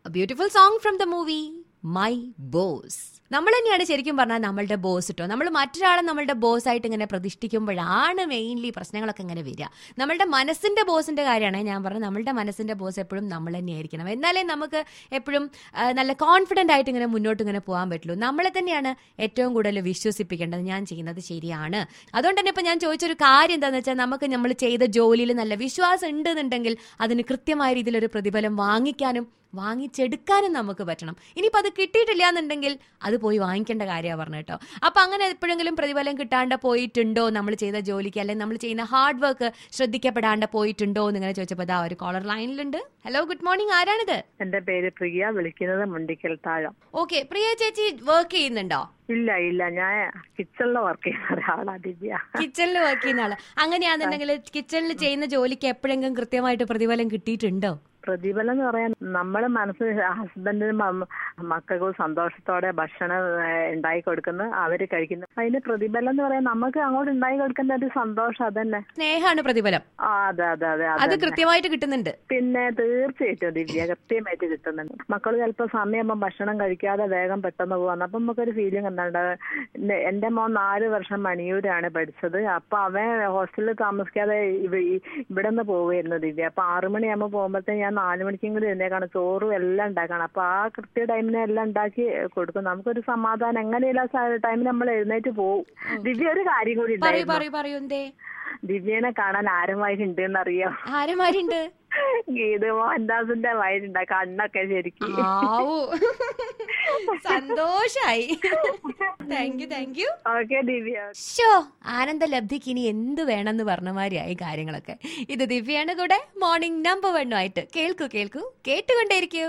beautiful song from the movie My Boss നമ്മൾ തന്നെയാണ് ശരിക്കും പറഞ്ഞാൽ നമ്മളുടെ ബോസ് ഇട്ടോ നമ്മൾ മറ്റൊരാളെ നമ്മളുടെ ബോസ് ആയിട്ട് ഇങ്ങനെ പ്രതിഷ്ഠിക്കുമ്പോഴാണ് മെയിൻലി പ്രശ്നങ്ങളൊക്കെ ഇങ്ങനെ വരിക നമ്മളുടെ മനസ്സിന്റെ ബോസിന്റെ കാര്യമാണ് ഞാൻ പറഞ്ഞത് നമ്മളുടെ മനസ്സിന്റെ ബോസ് എപ്പോഴും നമ്മൾ തന്നെയായിരിക്കണം എന്നാലേ നമുക്ക് എപ്പോഴും ആ, നല്ല കോൺഫിഡന്റ് ആയിട്ട് ഇങ്ങനെ മുന്നോട്ട് ഇങ്ങനെ പോകാൻ പറ്റുള്ളൂ നമ്മളെ തന്നെയാണ് ഏറ്റവും കൂടുതൽ വിശ്വസിപ്പിക്കേണ്ടത് ഞാൻ ചെയ്യുന്നത് ശരിയാണ് അതുകൊണ്ട് തന്നെ ഇപ്പൊ ഞാൻ ചോദിച്ചൊരു കാര്യം എന്താണെന്ന് വെച്ചാൽ നമുക്ക് നമ്മൾ ചെയ്ത ജോലിയിൽ നല്ല വിശ്വാസം ഉണ്ടെന്നുണ്ടെങ്കിൽ അതിന് കൃത്യമായ രീതിയിൽ ഒരു പ്രതിഫലം വാങ്ങിക്കാനും വാങ്ങിച്ചെടുക്കാനും നമുക്ക് പറ്റണം ഇനിയിപ്പോൾ അത് കിട്ടിയിട്ടില്ല എന്നുണ്ടെങ്കിൽ അത് പോയി വാങ്ങിക്കേണ്ട കാര്യമാണ് പറഞ്ഞു കേട്ടോ അപ്പൊ അങ്ങനെ എപ്പോഴെങ്കിലും പ്രതിഫലം കിട്ടാണ്ട് പോയിട്ടുണ്ടോ നമ്മൾ ചെയ്ത ജോലിക്ക് അല്ലെങ്കിൽ നമ്മൾ ചെയ്യുന്ന ഹാർഡ് വർക്ക് ശ്രദ്ധിക്കപ്പെടാണ്ട് പോയിട്ടുണ്ടോ എന്ന് ഇങ്ങനെ ചോദിച്ചപ്പോൾ അതാ ഒരു കോളർ ലൈനിലുണ്ട് ഹലോ ഗുഡ് മോർണിംഗ് ആരാണിത് എന്റെ പേര് പ്രിയ വിളിക്കുന്നത് മുണ്ടിക്കൽ താഴം ഓക്കെ പ്രിയ ചേച്ചി വർക്ക് ചെയ്യുന്നുണ്ടോ ഇല്ല ഇല്ല ഞാൻ കിച്ചണിൽ വർക്ക് ചെയ്യുന്ന ഒരാളാ ദിവ്യ കിച്ചണിൽ വർക്ക് ചെയ്യുന്ന ആള് അങ്ങനെയാണെന്നുണ്ടെങ്കിൽ കിച്ചണിൽ ചെയ്യുന്ന ജോലിക്ക് എപ്പോഴെങ്കിലും കൃത്യമായിട്ട് പ്രതിഫലം കിട്ടിയിട്ടുണ്ടോ പ്രതിഫലം എന്ന് പറയാൻ നമ്മള് മനസ്സ് ഹസ്ബൻഡിനും മ- മക്കൾക്കും സന്തോഷത്തോടെ ഭക്ഷണം ഏഹ്, ഉണ്ടാക്കി കൊടുക്കുന്നു അവര് കഴിക്കുന്നു അതിന് പ്രതിഫലം എന്ന് പറയാൻ നമുക്ക് അങ്ങോട്ട് ഉണ്ടാക്കി കൊടുക്കുന്ന ഒരു സന്തോഷം അതന്നെ സ്നേഹമാണ് പ്രതിഫലം ആ അതെ അതെ അതെ അത് അതെ കൃത്യമായിട്ട് കിട്ടുന്നുണ്ട് പിന്നെ തീർച്ചയായിട്ടും ദിവ്യ കൃത്യമായിട്ട് കിട്ടുന്നുണ്ട് മക്കൾ ചിലപ്പോൾ സമയമാകുമ്പോൾ ഭക്ഷണം കഴിക്കാതെ വേഗം പെട്ടെന്ന് പോകാൻ അപ്പം നമുക്കൊരു ഫീലിംഗ് എന്താണ് എന്റെ- എന്റെ മോൻ നാല് വർഷം മണിയൂരാണ് പഠിച്ചത് അപ്പൊ അവൻ ഹോസ്റ്റലിൽ താമസിക്കാതെ ഇവ- ഈ- ഇവിടെ നിന്ന് പോവുമായിരുന്നു ദിവ്യ അപ്പൊ ആറു മണിയാകുമ്പോൾ പോകുമ്പോഴത്തേക്ക് ഞാൻ നാല് മണിക്കും കൂടി എഴുന്നേക്കാണ് ചോറും എല്ലാം ഉണ്ടാക്കണം അപ്പൊ ആ കൃത്യ ടൈമിന് എല്ലാം ഉണ്ടാക്കി കൊടുക്കും നമുക്കൊരു സമാധാനം എങ്ങനെയില്ല ടൈമിന് നമ്മൾ എഴുന്നേറ്റ് പോകും ദിവ്യ ഒരു കാര്യം കൂടി പറയൂ ഉണ്ടായിരുന്നു പറയൂ പറയൂ എന്തേ ദിവ്യനെ കാണാൻ ആരുമായി ഉണ്ട് അറിയാം ആരമാരുണ്ട് ഗീത് മോഹൻദാസിന്റെ വയലുണ്ട കണ്ണൊക്കെ ശരിക്കും ആവൂ സന്തോഷായി thank you thank you okay Divya show ആനന്ദ ലബ്ധിക്ക് ഇനി എന്ത് വേണമെന്ന് പറഞ്ഞ മാതിരിയായി കാര്യങ്ങളൊക്കെ ഇത് ദിവ്യയാണ് കൂടെ മോർണിംഗ് നമ്പർ വണ്ണുമായിട്ട് കേൾക്കൂ കേൾക്കൂ കേട്ടുകൊണ്ടേയിരിക്കൂ